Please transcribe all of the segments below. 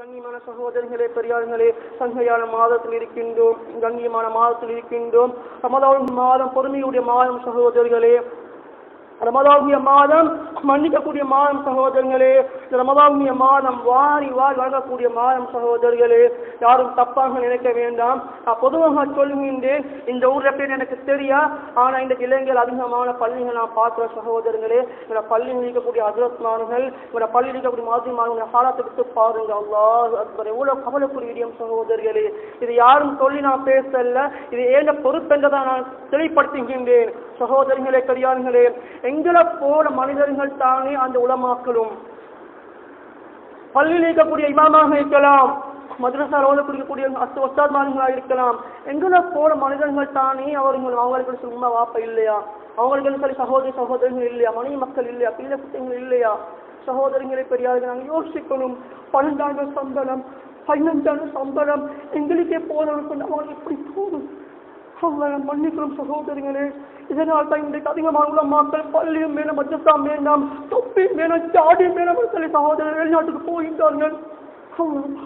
கண்ணியமான சகோதரர்களே பெரியார்களே சங்கையான மாதத்தில் இருக்கின்றோம் கண்ணியமான மாதத்தில் இருக்கின்றோம் ரமதான் மாதம் பொறுமையுடைய மாதம் சகோதரர்களே ரமதானிய மாதம் மன்னிக்கக்கூடிய மாதம் சகோதரர்களே இந்த ரமதானிய மாதம் வாரி வாரி வழங்கக்கூடிய மாதம் சகோதரர்களே யாரும் தப்பாக நினைக்க வேண்டாம் நான் பொதுவாக சொல்லுகின்றேன் இந்த ஊர்ல பேர் எனக்கு தெரியா ஆனா இந்த இளைஞர்கள் அதிகமான பள்ளிகள் நான் பார்க்கிற சகோதரர்களே இந்த பள்ளியில் இருக்கக்கூடிய அதிரத்மார்கள் இந்த பள்ளியில் இருக்கக்கூடிய மாதிரிமார்கள் ஹாலத்தை விட்டு பாருங்க அல்லாஹ் அக்பர் எவ்வளவு கவலைக்குரிய இடியம் சகோதரர்களே இது யாரும் சொல்லி நான் பேசல இது ஏன பொறுப்பென்றதை நான் தெளிவுபடுத்துகின்றேன் சகோதரிகளே பெரியார்களே எங்களை போல மனிதர்கள் தானே அந்த உலமாக்களும் பள்ளியில் இருக்கக்கூடிய இமாமாக இருக்கலாம் மദ്രസാ ஓதக்கூடிய அஸ்து ஒஸ்தாத்மார்களாக இருக்கலாம் எங்களை போல மனிதர்கள் தானே அவர்கள் அவங்களுக்கு சும்மா வாப்ப இல்லையா அவங்களுக்கு சரி சகோதரி சகோதரிகள் இல்லையா மனைவி மக்கள் இல்லையா பிள்ளை குட்டிகள் இல்லையா சகோதரிகளை பெரியார்கள் நாங்கள் யோசிக்கணும் பன்னெண்டாயிரம் சம்பளம் பதினஞ்சாயிரம் சம்பளம் எங்களுக்கே போனவர்கள் அவங்களுக்கு எப்படி தோணும் அவங்களை மன்னிக்கிறோம் சகோதரிகளே இதனால் தான் இன்றைக்கு அதிகமான உள்ள மக்கள் பள்ளியும் மேலும் மஜஸ்தா வேண்டாம் தொப்பி மேலும் ஜாடி மேலும் சொல்லி சகோதரர் வெளிநாட்டுக்கு போகின்றார்கள் அவங்க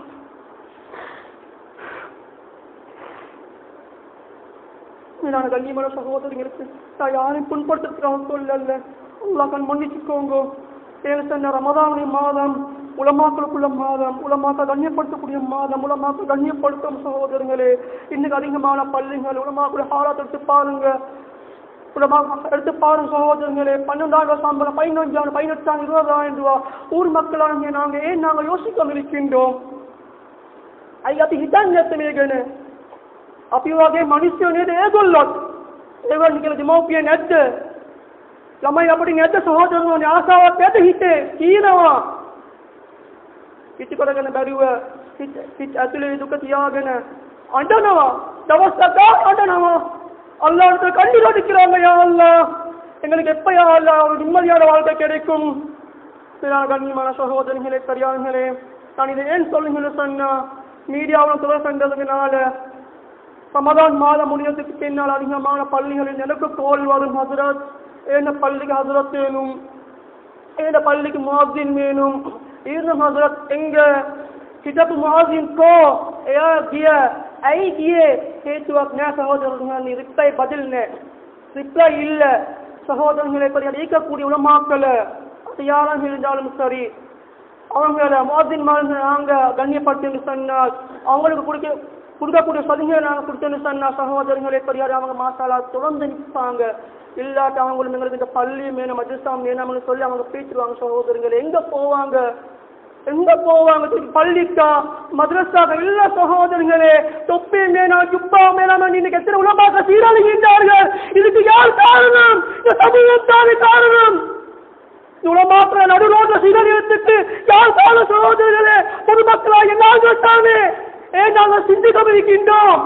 நான் கண்ணியமான சகோதரிகளுக்கு நான் யாரையும் புண்படுத்துறதுக்காக சொல்லல அல்லாஹ் கண் மன்னிச்சுக்கோங்க ஏழு சொன்ன ரமதானுடைய மாதம் உலமாக்களுக்குள்ள மாதம் உலமாக்கள் கண்ணியப்படுத்தக்கூடிய மாதம் உலமாக்கள் கண்ணியப்படுத்தும் சகோதரங்களே இன்னைக்கு அதிகமான பள்ளிகள் உலமாக்களுடைய ஹாலாத்தை எடுத்து பாருங்க உலமாக எடுத்து பாருங்க சகோதரங்களே பன்னெண்டாயிரம் சம்பளம் பதினஞ்சாயிரம் பதினெட்டாயிரம் இருபதாயிரம் ரூபா ஊர் மக்களாக நாங்க ஏன் நாங்க யோசிக்காம இருக்கின்றோம் අයි අපි හිතන්නේ නැත්නම් මේ ගැන අපි වගේ මිනිස්සු නේද ඒගොල්ලොත් ඒගොල්ලෝ කියලා දෙමෝපිය නැද්ද ළමයි අපිට නැද්ද සහෝදරයෝනේ ආසාවක් නැද්ද හිතේ කීනවා පිටි කරගෙන බැරිව හිත හිත ඇතුලේ දුක තියාගෙන අඬනවා දවස් ගාන අඬනවා அல்லாஹ்ட்ட கண்ணீர் அடிக்கிறாங்க யா அல்லாஹ் எங்களுக்கு எப்ப யா அல்லாஹ் ஒரு நிம்மதியான வாழ்க்கை கிடைக்கும் மேலான கண்ணியமான சகோதரர்களே பெரியார்களே நான் இதை ஏன் சொல்லுங்கன்னு சொன்னா மீடியாவில் சொல்ல கண்டதுனால ரமதான் மாதம் முடியறதுக்கு பின்னால் அதிகமான பள்ளிகளில் எனக்கு கோல் வரும் ஹசரத் ஏன பள்ளிக்கு ஹசரத் வேணும் ஏன பள்ளிக்கு முஹாசின் வேணும் ඊර්ණ හදරත් එංග හිටපු මහසින් කෝ එයා ගිය ඇයි ගියේ හේතුවක් නෑ සහෝදරතුමානි රිප්ලයි பதில் නෑ ரிப்ளை இல்ல சகோதரர்களை பற்றி அழைக்கக்கூடிய உலமாக்கள் அது யாராக இருந்தாலும் சரி அவங்கள மோதின் மாதிரி நாங்க கண்ணியப்படுத்தி சொன்னால் அவங்களுக்கு கொடுக்க கொடுக்கக்கூடிய சலுகையை நாங்கள் கொடுத்தோன்னு சொன்னா சகோதரர்களை பெரியார் அவங்க மாசாலா தொடர்ந்து நிற்பாங்க இல்லாட்டி அவங்களும் எங்களுக்கு இந்த பள்ளி மேலும் மஜிஸ்தாம் வேணாம்னு சொல்லி அவங்க பேசிடுவாங்க சகோதரர்கள் எங்க போவாங்க எங்க போவாங்க திருப்பி பள்ளிக்கா மദ്രസാக இல்ல சகோதரர்களே தொப்பி மேனா ஜுப்பா மேலாம இன்னைக்கு எத்தனை உலமாக்க சீரழிகின்றார்கள் இதுக்கு யார் காரணம் இந்த சமூகம் தானே காரணம் உலமாக்கிற நடுரோட்ட சீரழியத்துக்கு யார் காரணம் சகோதரர்களே பொதுமக்களாக நாங்கள் தானே ஏன் நாங்கள் சிந்திக்க இருக்கின்றோம்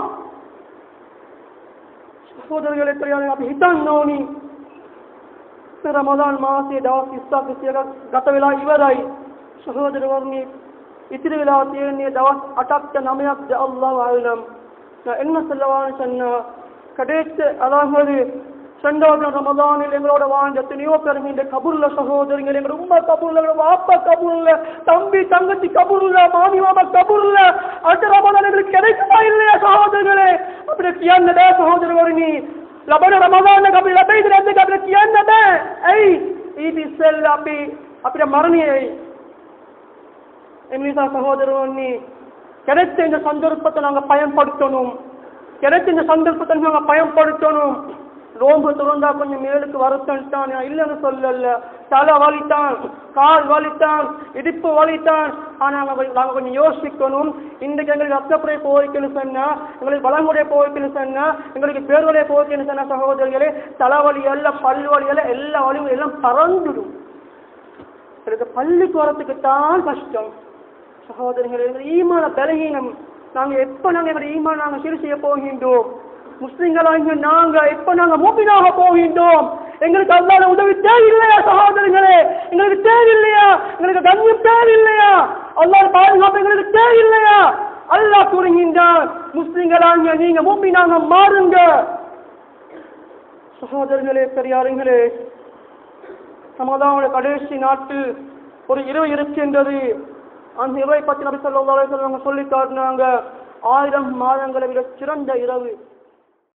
සහෝදරගල ප්‍රියයන් අපි හිතන්න ඕනි රමදාන් මාසයේ දවස් 20ක් විතර ගත වෙලා ඉවරයි සහෝදරවරුනි ඉතිරි වෙලා තියෙන්නේ දවස් 8ක්ද 9ක්ද අල්ලාහ් අල්ලම් என்ன சொல்லவான்னு சொன்னா கடைசி அதாவது சென்றார்கள் ரமதானில் எங்களோட வாழ்ந்த எத்தனையோ பேருங்க இந்த கபூர்ல சகோதரிகள் எங்க உம்மா கபூர்ல எங்களோட வாப்பா கபூர்ல தம்பி தங்கச்சி கபூர்ல மாமி மாமா கபூர்ல அடுத்த ரமதான் எங்களுக்கு கிடைக்குமா இல்லையா சகோதரர்களே அப்படி කියන්නද සහෝදරවරුනි ලබන රමදාන අපි ලැබෙයිද නැද්ද අපිට කියන්න බෑ ඇයි ඊට ඉස්සෙල්ලා අපි අපිට මරණයයි එනිසා சகோதரவன்னி கிடைத்த இந்த சந்தர்ப்பத்தை நாங்க பயன்படுத்தணும் கிடைத்த இந்த சந்தர்ப்பத்தை நாங்க பயன்படுத்தணும் ரோம்பு திறந்தா கொஞ்சம் மேலுக்கு வரத்தான் இல்லைன்னு சொல்லல தலை வலித்தான் கால் வலித்தான் இடுப்பு வலித்தான் ஆனா நாங்க நாங்க கொஞ்சம் யோசிக்கணும் இன்றைக்கு எங்களுக்கு ரத்தப்புரை போய்க்குன்னு சொன்னா எங்களுக்கு பலமுறை போய்க்குன்னு சொன்னா எங்களுக்கு பேர்வலை போய்க்குன்னு சொன்னா சகோதரிகளே தலைவலி எல்லாம் பல்வலி எல்லாம் எல்லா வலியும் எல்லாம் பறந்துடும் எனக்கு பள்ளிக்கு வரத்துக்கு தான் கஷ்டம் சகோதரிகளே எங்கள் ஈமான பலகீனம் நாங்க எப்ப நாங்க எங்களுடைய ஈமான் நாங்க சீர் செய்ய போகின்றோம் முஸ்லிம்களாகிய நாங்க எப்ப நாங்க மூப்பினாக போகின்றோம் எங்களுக்கு அல்லாத உதவி தேவையில்லையா சகோதரர்களே எங்களுக்கு தேவையில்லையா எங்களுக்கு கண்ணியம் தேவையில்லையா அல்லாத பாதுகாப்பு எங்களுக்கு தேவையில்லையா அல்லாஹ் கூறுகின்றான் முஸ்லிம்களாகிய நீங்க மூப்பினாக மாறுங்க சகோதரர்களே பெரியாருங்களே ரமதானுடைய கடைசி நாட்டில் ஒரு இரவு இருக்கின்றது அந்த இரவை பத்தி நபி ஸல்லல்லாஹு அலைஹி வஸல்லம் சொல்லி காட்டினாங்க ஆயிரம் மாதங்களை விட சிறந்த இரவு